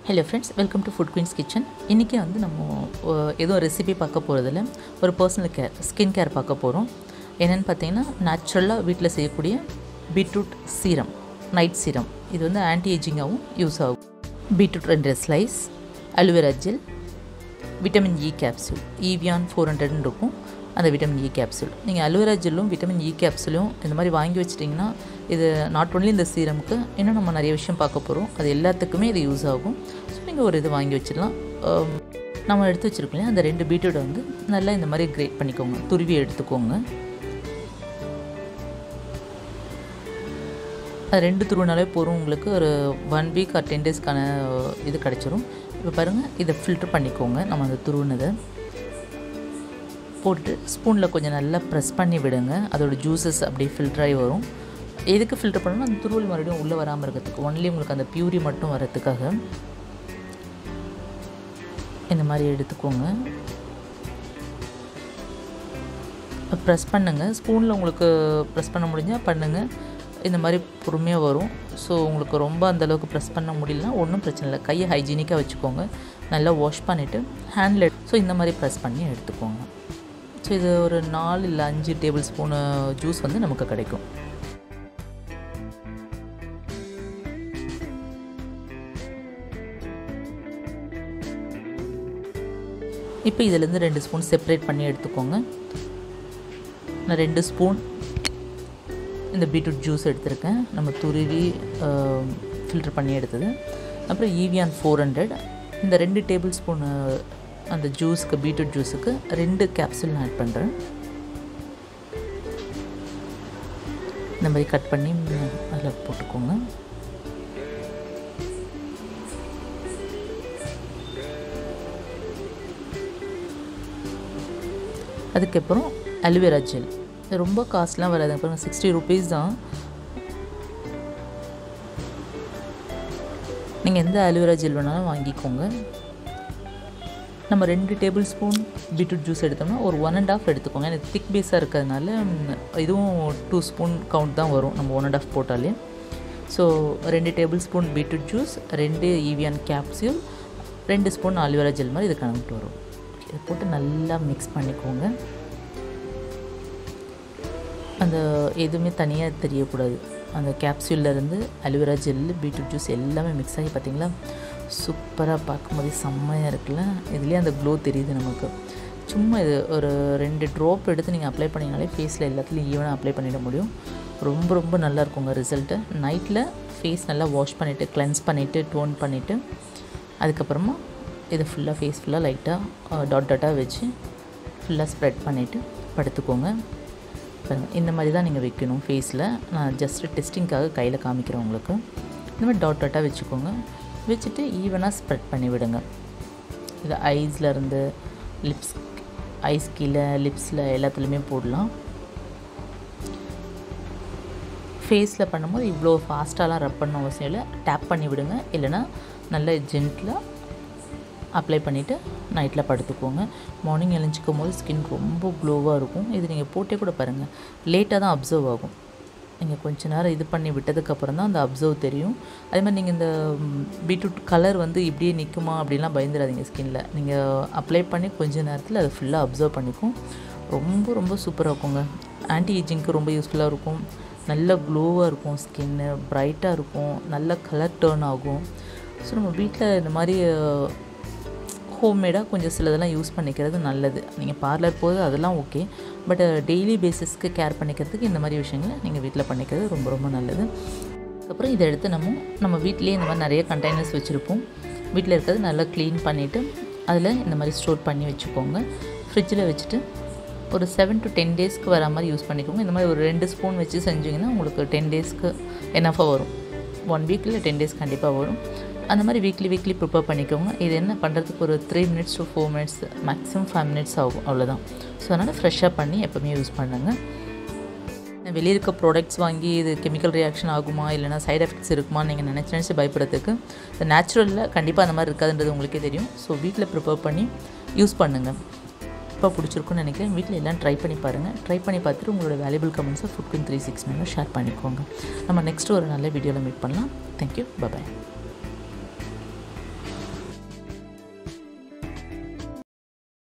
hello friends welcome to Food Queens Kitchen இன்றைக்கி வந்து நம்ம அஹ், எதுவும் ரெசிபி பார்க்க போகிறதில்ல ஒரு பர்சனல் கேர் ஸ்கின் கேர் பார்க்க போகிறோம் என்னென்னு பார்த்தீங்கன்னா நேச்சுரலாக வீட்டில் செய்யக்கூடிய பீட்ரூட் சீரம் நைட் சீரம் இது வந்து ஆன்டி ஏஜிங்காகவும் யூஸ் ஆகும் பீட்ரூட் ரெண்டு slice aloe vera gel vitamin E capsule Evion four ஹண்ட்ரட்னு இருக்கும் அந்த விட்டமின் இ கேப்சூல் நீங்கள் அலுவேரா ஜெல்லும் விட்டமின் இ கேப்சூலும் இந்த மாதிரி வாங்கி வச்சிட்டிங்கன்னா இது நாட் ஒன்லி இந்த சீரமுக்கு இன்னும் நம்ம நிறைய விஷயம் பார்க்க போகிறோம் அது எல்லாத்துக்குமே இது யூஸ் ஆகும் ஸோ நீங்கள் ஒரு இது வாங்கி வச்சிடலாம் ஆம், நம்ம எடுத்து வச்சுருக்கோம் இல்லையா அந்த ரெண்டு பீட்ரூட்டை வந்து நல்லா இந்த மாதிரி கிரேட் பண்ணிக்கோங்க துருவி எடுத்துக்கோங்க அது ரெண்டு துருவினாலே போதும் உங்களுக்கு ஒரு ஒன் வீக் ஆர் டென் டேஸ்க்கான இது கிடச்சிரும் இப்போ பாருங்கள் இதை ஃபில்டர் பண்ணிக்கோங்க நம்ம அந்த துருவினதை போட்டு ஸ்பூனில் கொஞ்சம் நல்லா ப்ரெஸ் பண்ணி விடுங்க அதோட ஜூஸஸ் அப்படியே ஃபில்டர் ஆகி வரும் எதுக்கு ஃபில்டர் பண்ணணும்னா அந்த துருவல் மறுபடியும் உள்ளே வராமல் இருக்கிறதுக்கு ஒன்லி உங்களுக்கு அந்த பியூரி மட்டும் வரதுக்காக இந்த மாதிரி எடுத்துக்கோங்க ப்ரெஸ் பண்ணுங்கள் ஸ்பூனில் உங்களுக்கு ப்ரெஸ் பண்ண முடிஞ்சால் பண்ணுங்கள் இந்த மாதிரி பொறுமையாக வரும் ஸோ உங்களுக்கு ரொம்ப அந்தளவுக்கு ப்ரெஸ் பண்ண முடியலனா ஒன்றும் பிரச்சனை இல்லை கையை ஹைஜீனிக்காக வச்சுக்கோங்க நல்லா வாஷ் பண்ணிவிட்டு ஹேண்டில் ஸோ இந்த மாதிரி ப்ரெஸ் பண்ணி எடுத்துக்கோங்க ஸோ இது ஒரு நாலு இல்லை அஞ்சு டேபிள் ஸ்பூனு ஜூஸ் வந்து நமக்கு கிடைக்கும் இப்போ இதிலேருந்து ரெண்டு ஸ்பூன் செப்பரேட் பண்ணி எடுத்துக்கோங்க நான் ரெண்டு ஸ்பூன் இந்த பீட்ரூட் ஜூஸ் எடுத்திருக்கேன் நம்ம துருவி ஃபில்டர் பண்ணி எடுத்தது அப்புறம் ஈவியான் ஃபோர் ஹண்ட்ரட் இந்த ரெண்டு டேபிள் ஸ்பூன் அந்த ஜூஸுக்கு பீட்ரூட் ஜூஸுக்கு ரெண்டு கேப்சூல் நான் ஆட் பண்ணுறேன் இந்த மாதிரி கட் பண்ணி அதில் போட்டுக்கோங்க அதுக்கப்புறம் அலுவேரா ஜெல் இது ரொம்ப காஸ்ட்லாம் வராது அப்புறம் சிக்ஸ்டி ருபீஸ் தான் நீங்கள் எந்த அலுவேரா ஜெல் வேணாலும் வாங்கிக்கோங்க நம்ம ரெண்டு டேபிள் ஸ்பூன் பீட்ரூட் ஜூஸ் எடுத்தோம்னா ஒரு ஒன் அண்ட் ஆஃப் எடுத்துக்கோங்க எனக்கு திக் பேஸாக இருக்கிறதுனால ம், இதுவும் டூ ஸ்பூன் கவுண்ட் தான் வரும் நம்ம ஒன் அண்ட் ஆஃப் போட்டாலே ஸோ ரெண்டு டேபிள் ஸ்பூன் பீட்ரூட் ஜூஸ் ரெண்டு ஈவியான் கேப்சியூல் ரெண்டு ஸ்பூன் அலுவேரா ஜெல் மாதிரி இது கணக்கிட்டு வரும் இதை போட்டு நல்லா மிக்ஸ் பண்ணிக்கோங்க அந்த எதுவுமே தனியாக தெரியக்கூடாது அந்த capsule-ல இருந்து அலுவேரா ஜெல்லு பீட்ரூட் ஜூஸ் எல்லாமே மிக்ஸ் ஆகி பார்த்தீங்களா சூப்பராக பார்க்கும்போது செம்மையாக இருக்குல்ல இதுலேயே அந்த க்ளோ தெரியுது நமக்கு சும்மா இது ஒரு ரெண்டு ட்ராப் எடுத்து நீங்கள் அப்ளை பண்ணிங்கனாலே ஃபேஸில் எல்லாத்துலேயும் ஈவனாக அப்ளை பண்ணிட முடியும் ரொம்ப ரொம்ப நல்லா இருக்குங்க ரிசல்ட்டு நைட்டில் ஃபேஸ் நல்லா வாஷ் பண்ணிவிட்டு cleanse பண்ணிவிட்டு டோன் பண்ணிவிட்டு அதுக்கப்புறமா இதை ஃபுல்லாக ஃபேஸ் ஃபுல்லாக லைட்டாக டாட் டாட்டாக வச்சு ஃபுல்லாக ஸ்ப்ரெட் பண்ணிவிட்டு படுத்துக்கோங்க பாருங்க இந்த மாதிரி தான் நீங்கள் வைக்கணும் ஃபேஸில் நான் ஜஸ்ட்டு டெஸ்டிங்க்காக கையில் காமிக்கிறேன் உங்களுக்கு இந்த மாதிரி டாட் டாட்டாக வச்சுக்கோங்க வச்சுட்டு ஈவனாக ஸ்ப்ரெட் பண்ணி விடுங்க இது ஐஸில் இருந்து லிப்ஸ் ஐஸ் கீழே லிப்ஸில் எல்லாத்துலேயுமே போடலாம் ஃபேஸில் பண்ணும்போது இவ்வளோ ஃபாஸ்ட்டாலாம் ரப் பண்ண அவசியம் இல்லை டேப் பண்ணி விடுங்க இல்லைன்னா நல்ல ஜென்டிலாக அப்ளை பண்ணிவிட்டு நைட்டில் படுத்துக்கோங்க மார்னிங் எழுந்திக்கும் போது ஸ்கின் ரொம்ப க்ளோவாக இருக்கும் இது நீங்கள் போட்டே கூட பாருங்கள் லேட்டாக தான் அப்சர்வ் ஆகும் நீங்கள் கொஞ்ச நேரம் இது பண்ணி விட்டதுக்கப்புறம் தான் அந்த அப்சர்வ் தெரியும் அதே மாதிரி நீங்கள் இந்த பீட்ரூட் கலர் வந்து இப்படியே நிற்குமா அப்படிலாம் பயந்துடாதீங்க ஸ்கின்னில் நீங்கள் அப்ளை பண்ணி கொஞ்ச நேரத்தில் அதை ஃபுல்லாக அப்சர்வ் பண்ணிக்கும் ரொம்ப ரொம்ப சூப்பராக இருக்குங்க ஆன்டி ஏஜிங்க்கு ரொம்ப யூஸ்ஃபுல்லாக இருக்கும் நல்ல க்ளோவாக இருக்கும் ஸ்கின்னு ப்ரைட்டாக இருக்கும் நல்ல கலர் டேர்ன் ஆகும் ஸோ நம்ம வீட்டில் இந்த மாதிரி ஹோம்மேடாக கொஞ்சம் சிலதெல்லாம் யூஸ் பண்ணிக்கிறது நல்லது நீங்கள் பார்லர் போது அதெல்லாம் ஓகே பட் டெய்லி பேசிஸ்க்கு கேர் பண்ணிக்கிறதுக்கு இந்த மாதிரி விஷயங்களை நீங்கள் வீட்டில் பண்ணிக்கிறது ரொம்ப ரொம்ப நல்லது அதுக்கப்புறம் இதை எடுத்து நம்ம நம்ம வீட்டிலேயே இந்த மாதிரி நிறைய கண்டெய்னர்ஸ் வச்சுருப்போம் வீட்டில் இருக்கிறது நல்லா க்ளீன் பண்ணிவிட்டு அதில் இந்த மாதிரி ஸ்டோர் பண்ணி வச்சுக்கோங்க ஃப்ரிட்ஜில் வச்சுட்டு ஒரு செவன் டு டென் டேஸ்க்கு வர மாதிரி யூஸ் பண்ணிக்கோங்க இந்த மாதிரி ஒரு ரெண்டு ஸ்பூன் வச்சு செஞ்சிங்கன்னா உங்களுக்கு டென் டேஸ்க்கு என்னஃபாக வரும் ஒன் வீக்கில் டென் டேஸ் கண்டிப்பாக வரும் அந்த மாதிரி வீக்லி வீக்லி ப்ரிப்பேர் பண்ணிக்கோங்க இது என்ன பண்ணுறதுக்கு ஒரு three minutes to four minutes maximum five minutes ஆகும் அவ்வளோதான் ஸோ அதனால் ஃப்ரெஷ்ஷாக பண்ணி எப்போவுமே யூஸ் பண்ணுங்கள் வெளியே இருக்க ப்ராடக்ட்ஸ் வாங்கி இது கெமிக்கல் ரியாக்ஷன் ஆகுமா இல்லைனா சைடு எஃபெக்ட்ஸ் இருக்குமான்னு நீங்கள் நினச்சி நினச்சி பயப்படுறதுக்கு இந்த நேச்சுரலில் கண்டிப்பாக அந்த மாதிரி இருக்காதுன்றது உங்களுக்கே தெரியும் ஸோ வீட்டில் ப்ரிப்பேர் பண்ணி யூஸ் பண்ணுங்கள் இப்போ பிடிச்சிருக்குன்னு நினைக்கிறேன் வீட்டில் எல்லாம் ட்ரை பண்ணி பாருங்கள் ட்ரை பண்ணி பார்த்துட்டு உங்களோட வேல்யூபிள் கமெண்ட்ஸை food queen three six three six share பண்ணிக்கோங்க நம்ம நெக்ஸ்ட் ஒரு நல்ல வீடியோவில் மீட் பண்ணலாம் தேங்க்யூ பபாய்